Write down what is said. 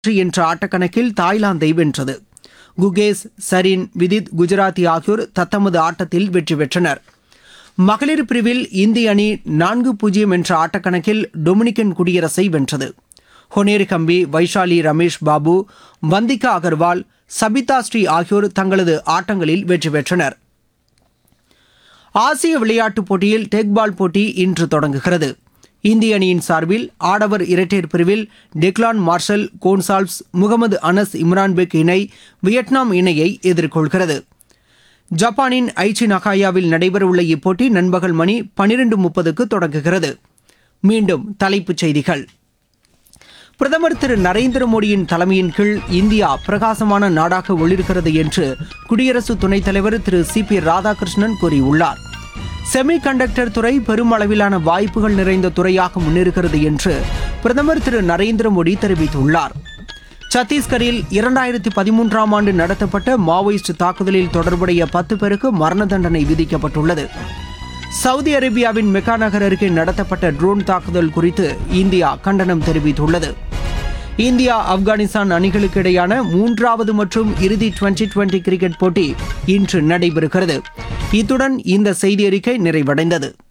என்ற ஆட்டக்கணக்கில் தாய்லாந்தை வென்றது குகேஸ் சரின் விதித் குஜராத்தி ஆகியோர் தத்தமது ஆட்டத்தில் வெற்றி பெற்றனர் மகளிர் பிரிவில் இந்திய அணி நான்கு பூஜ்ஜியம் என்ற ஆட்டக்கணக்கில் டொமினிக்கன் குடியரசை வென்றது ஹொனேரி கம்பி வைஷாலி ரமேஷ் பாபு வந்திகா அகர்வால் சபிதா ஸ்ரீ ஆகியோர் தங்களது ஆட்டங்களில் வெற்றி பெற்றனர் ஆசிய விளையாட்டுப் போட்டியில் டெக்பால் போட்டி இன்று தொடங்குகிறது இந்திய அணியின் சார்பில் ஆடவர் இரட்டையர் பிரிவில் டெக்லான் மார்ஷல் கோன்சால்வ்ஸ் முகமது அனஸ் இம்ரான்பெக் இணை வியட்நாம் இணையை எதிர்கொள்கிறது ஜப்பானின் ஐச்சி நகாயாவில் நடைபெறவுள்ள இப்போட்டி நண்பகல் மணி பனிரெண்டு முப்பதுக்கு தொடங்குகிறது மீண்டும் தலைப்புச் செய்திகள் பிரதமர் திரு நரேந்திர மோடியின் தலைமையின் கீழ் இந்தியா பிரகாசமான நாடாக ஒளிர்கிறது என்று குடியரசு துணைத் தலைவர் திரு சி பி ராதாகிருஷ்ணன் கூறியுள்ளார் செமி கண்டக்டர் துறை பெரும் அளவிலான வாய்ப்புகள் நிறைந்த துறையாக முன்னேறுகிறது என்று பிரதமர் திரு நரேந்திர மோடி தெரிவித்துள்ளார் சத்தீஸ்கரில் இரண்டாயிரத்தி பதிமூன்றாம் ஆண்டு நடத்தப்பட்ட மாவோயிஸ்ட் தாக்குதலில் தொடர்புடைய பத்து பேருக்கு மரண தண்டனை விதிக்கப்பட்டுள்ளது சவுதி அரேபியாவின் மெக்கா நகர் அருகே நடத்தப்பட்ட ட்ரோன் தாக்குதல் குறித்து இந்தியா கண்டனம் தெரிவித்துள்ளது இந்தியா ஆப்கானிஸ்தான் அணிகளுக்கு இடையான மூன்றாவது மற்றும் இறுதி டுவெண்டி டுவெண்டி கிரிக்கெட் போட்டி இன்று நடைபெறுகிறது இத்துடன் இந்த செய்தி அறிக்கை நிறைவடைந்தது